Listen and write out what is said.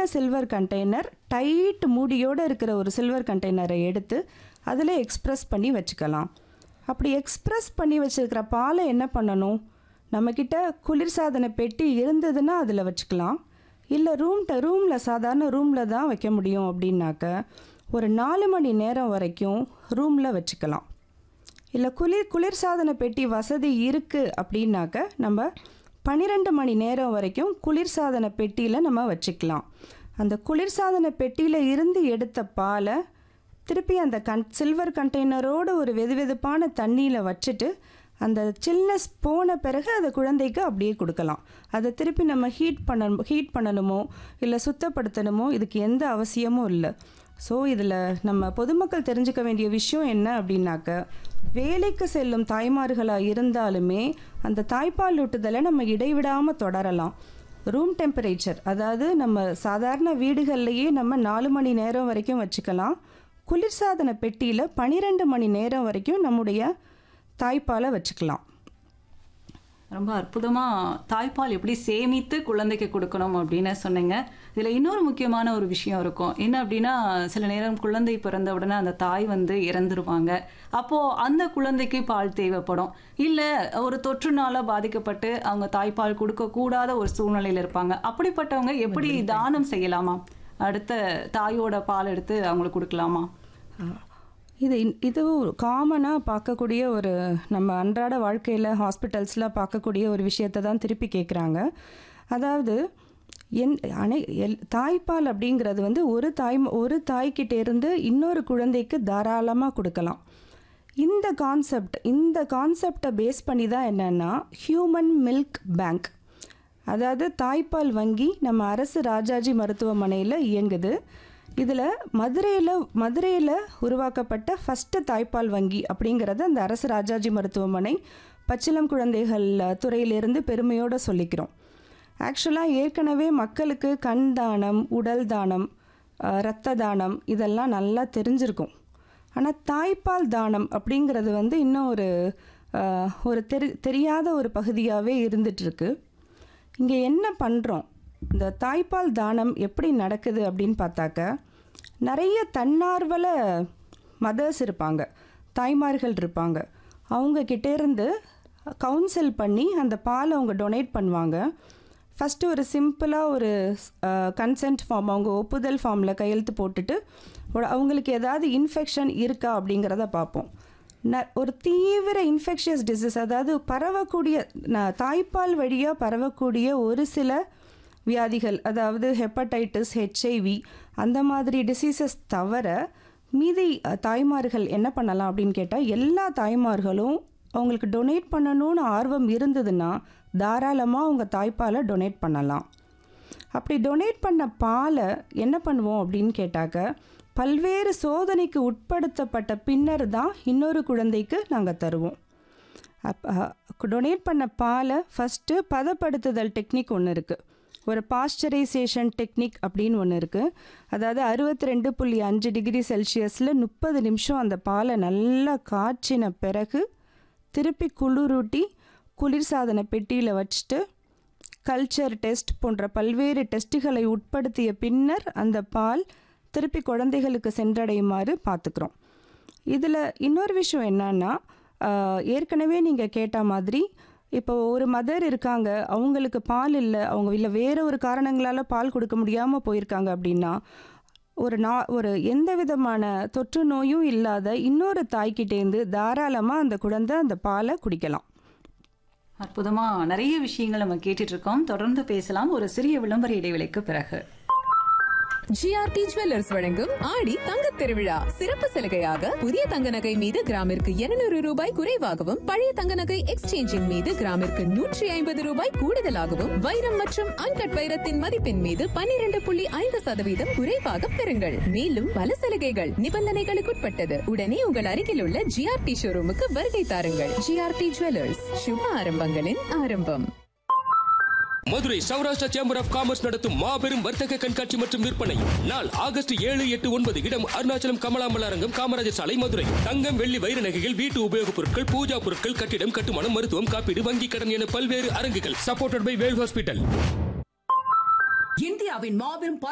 silver container tight மூடியோடு இருக்கிற ஒரு silver கண்டெய்னரை எடுத்து அதில் எக்ஸ்ப்ரெஸ் பண்ணி வச்சுக்கலாம் அப்படி எக்ஸ்ப்ரெஸ் பண்ணி வச்சுருக்கிற பாலை என்ன பண்ணணும் நம்மக்கிட்ட குளிர்சாதன பெட்டி இருந்ததுன்னா அதில் வச்சுக்கலாம் இல்லை ரூம் ரூமில் சாதாரண ரூமில் தான் வைக்க முடியும் அப்படின்னாக்க ஒரு நாலு மணி நேரம் வரைக்கும் ரூமில் வச்சுக்கலாம் இல்லை குளிர் குளிர்சாதன பெட்டி வசதி இருக்குது அப்படின்னாக்க நம்ம பன்னிரெண்டு மணி நேரம் வரைக்கும் குளிர்சாதன பெட்டியில் நம்ம வச்சுக்கலாம் அந்த குளிர்சாதன பெட்டியில் இருந்து எடுத்த பாலை திருப்பி அந்த கன் சில்வர் கண்டெய்னரோடு ஒரு வெதுவெதுப்பான தண்ணியில் வச்சுட்டு அந்த சில்னஸ் போன பிறகு அதை குழந்தைக்கு அப்படியே கொடுக்கலாம் அதை திருப்பி நம்ம ஹீட் பண்ண ஹீட் பண்ணணுமோ இல்லை சுத்தப்படுத்தணுமோ இதுக்கு எந்த அவசியமும் இல்லை ஸோ இதில் நம்ம பொதுமக்கள் தெரிஞ்சுக்க வேண்டிய விஷயம் என்ன அப்படின்னாக்க வேலைக்கு செல்லும் தாய்மார்களாக இருந்தாலுமே அந்த தாய்ப்பால் ஊட்டுதலை நம்ம இடைவிடாமல் தொடரலாம் ரூம் டெம்பரேச்சர் அதாவது நம்ம சாதாரண வீடுகள்லையே நம்ம நாலு மணி நேரம் வரைக்கும் வச்சுக்கலாம் குளிர்சாதன பெட்டியில் பன்னிரெண்டு மணி நேரம் வரைக்கும் நம்முடைய தாய்ப்பாலை வச்சுக்கலாம் ரொம்ப அற்புதமா தாய்ப்பால் எப்படி சேமித்து குழந்தைக்கு கொடுக்கணும் அப்படின்னு சொன்னீங்க இதுல இன்னொரு முக்கியமான ஒரு விஷயம் இருக்கும் என்ன அப்படின்னா சில நேரம் குழந்தை பிறந்த உடனே அந்த தாய் வந்து இறந்துருவாங்க அப்போ அந்த குழந்தைக்கு பால் தேவைப்படும் இல்ல ஒரு தொற்றுனால பாதிக்கப்பட்டு அவங்க தாய்ப்பால் கொடுக்க கூடாத ஒரு சூழ்நிலையில இருப்பாங்க அப்படிப்பட்டவங்க எப்படி தானம் செய்யலாமா அடுத்த தாயோட பால் எடுத்து அவங்களுக்கு கொடுக்கலாமா இது இன்- இது காமனாக பார்க்கக்கூடிய ஒரு நம்ம அன்றாட வாழ்க்கையில் ஹாஸ்பிட்டல்ஸில் பார்க்கக்கூடிய ஒரு விஷயத்தை தான் திருப்பி கேட்குறாங்க அதாவது என் அனை எல் தாய்ப்பால் அப்படிங்கிறது வந்து ஒரு தாய் ஒரு தாய்கிட்ட இருந்து இன்னொரு குழந்தைக்கு தாராளமாக கொடுக்கலாம் இந்த கான்செப்ட் இந்த கான்செப்டை பேஸ் பண்ணி தான் என்னென்னா ஹியூமன் மில்க் பேங்க் அதாவது தாய்ப்பால் வங்கி நம்ம அரசு ராஜாஜி மருத்துவமனையில் இயங்குது இதில் மதுரையில் மதுரையில் உருவாக்கப்பட்ட ஃபஸ்ட்டு தாய்ப்பால் வங்கி அப்படிங்கிறத அந்த அரசு ராஜாஜி மருத்துவமனை பச்சிளம் குழந்தைகள் துறையிலிருந்து பெருமையோடு சொல்லிக்கிறோம் ஆக்சுவலாக ஏற்கனவே மக்களுக்கு கண் தானம் உடல் தானம் அஹ், இரத்த தானம் இதெல்லாம் நல்லா தெரிஞ்சிருக்கும் ஆனால் தாய்ப்பால் தானம் அப்படிங்கிறது வந்து இன்னும் ஒரு அஹ், ஒரு தெரி தெரியாத ஒரு பகுதியாகவே இருந்துகிட்ருக்கு இங்கே என்ன பண்ணுறோம் இந்த தாய்ப்பால் தானம் எப்படி நடக்குது அப்படின்னு பார்த்தாக்க நிறைய தன்னார்வல மதர்ஸ் இருப்பாங்க தாய்மார்கள் இருப்பாங்க அவங்க கிட்ட இருந்து கவுன்சில் பண்ணி அந்த பாலை அவங்க டொனேட் பண்ணுவாங்க ஃபஸ்ட்டு ஒரு சிம்பிளாக ஒரு கன்சென்ட் ஃபார்ம் அவங்க ஒப்புதல் ஃபார்மில் கையெழுத்து போட்டுட்டு ஒரு- அவங்களுக்கு ஏதாவது இன்ஃபெக்ஷன் இருக்கா அப்படிங்கிறத பார்ப்போம் ந ஒரு தீவிர இன்ஃபெக்ஷியஸ் டிசீஸ் அதாவது பரவக்கூடிய ந- தாய்ப்பால் வழியாக பரவக்கூடிய ஒரு சில வியாதிகள் அதாவது ஹெப்படைட்டிஸ் ஹெச்ஐவி அந்த மாதிரி டிசீசஸ் தவிர மீதி அஹ், தாய்மார்கள் என்ன பண்ணலாம் அப்படின்னு கேட்டால் எல்லா தாய்மார்களும் அவங்களுக்கு டொனேட் பண்ணணும்னு ஆர்வம் இருந்ததுன்னா தாராளமாக அவங்க தாய்ப்பாலை டொனேட் பண்ணலாம் அப்படி டொனேட் பண்ண பாலை என்ன பண்ணுவோம் அப்படின்னு கேட்டாக்க பல்வேறு சோதனைக்கு உட்படுத்தப்பட்ட பின்னர் தான் இன்னொரு குழந்தைக்கு நாங்கள் தருவோம் அப்போ டொனேட் பண்ண பாலை ஃபஸ்ட்டு பதப்படுத்துதல் டெக்னிக் ஒன்று இருக்குது ஒரு பாஸ்டரைசேஷன் டெக்னிக் அப்படின்னு ஒன்று இருக்குது அதாவது அறுபத்தி ரெண்டு புள்ளி அஞ்சு டிகிரி செல்சியஸில் முப்பது நிமிஷம் அந்த பாலை நல்லா காய்ச்சின பிறகு திருப்பி குளிரூட்டி குளிர்சாதன பெட்டியில் வச்சுட்டு கல்ச்சர் டெஸ்ட் போன்ற பல்வேறு டெஸ்ட்டுகளை உட்படுத்திய பின்னர் அந்த பால் திருப்பி குழந்தைகளுக்கு சென்றடையுமாறு பார்த்துக்கிறோம் இதில் இன்னொரு விஷயம் என்னன்னா ஆஹ், ஏற்கனவே நீங்கள் கேட்ட மாதிரி இப்போ ஒரு மதர் இருக்காங்க அவங்களுக்கு பால் இல்லை அவங்க இல்லை வேற ஒரு காரணங்களால் பால் கொடுக்க முடியாமல் போயிருக்காங்க அப்படின்னா ஒரு நா ஒரு எந்த விதமான தொற்று நோயும் இல்லாத இன்னொரு தாய்கிட்டேருந்து தாராளமாக அந்த குழந்தை அந்த பாலை குடிக்கலாம் அற்புதமா நிறைய விஷயங்கள் நம்ம கேட்டுட்டு இருக்கோம் தொடர்ந்து பேசலாம் ஒரு சிறிய விளம்பர இடைவெளிக்கு பிறகு ஜிஆர்டி ஜுவல்லர்ஸ் வழங்கும் ஆடி தங்க திருவிழா சிறப்பு சலுகையாக புதிய தங்க நகை மீது கிராமிற்கு 200 ரூபாய் குறைவாகவும் பழைய தங்க நகை எக்ஸ்சேஞ்சின் மீது கிராமிற்கு நூற்றி ஐம்பது ரூபாய் கூடுதலாகவும் வைரம் மற்றும் அன்கட் வைரத்தின் மதிப்பின் மீது 12.5% புள்ளி ஐந்து சதவீதம் குறைவாக பெறுங்கள் மேலும் பல சலுகைகள் நிபந்தனைகளுக்குட்பட்டது உடனே உங்கள் அருகில் உள்ள ஜிஆர்டி ஷோரூமுக்கு வருகை தாருங்கள் ஜிஆர்டி ஜுவல்லர்ஸ் சுப ஆரம்பங்களின் ஆரம்பம் Madurai Saurashtra chamber of commerce நடத்தும் மாபெரும் வர்த்தக கண்காட்சி மற்றும் விற்பனை நாள் ஆகஸ்ட் ஏழு எட்டு ஒன்பது இடம் அருணாச்சலம் கமலாம்பல் அரங்கம் காமராஜர் சாலை மதுரை தங்கம் வெள்ளி வைர நகைகள் வீட்டு உபயோகப் பொருட்கள் பூஜா பொருட்கள் கட்டிடம் கட்டுமானம் மருத்துவம் காப்பீடு வங்கி கடன் என பல்வேறு அரங்குகள் சப்போர்ட்டட் பை வேல் ஹாஸ்பிட்டல் இந்தியாவின் மாபெரும்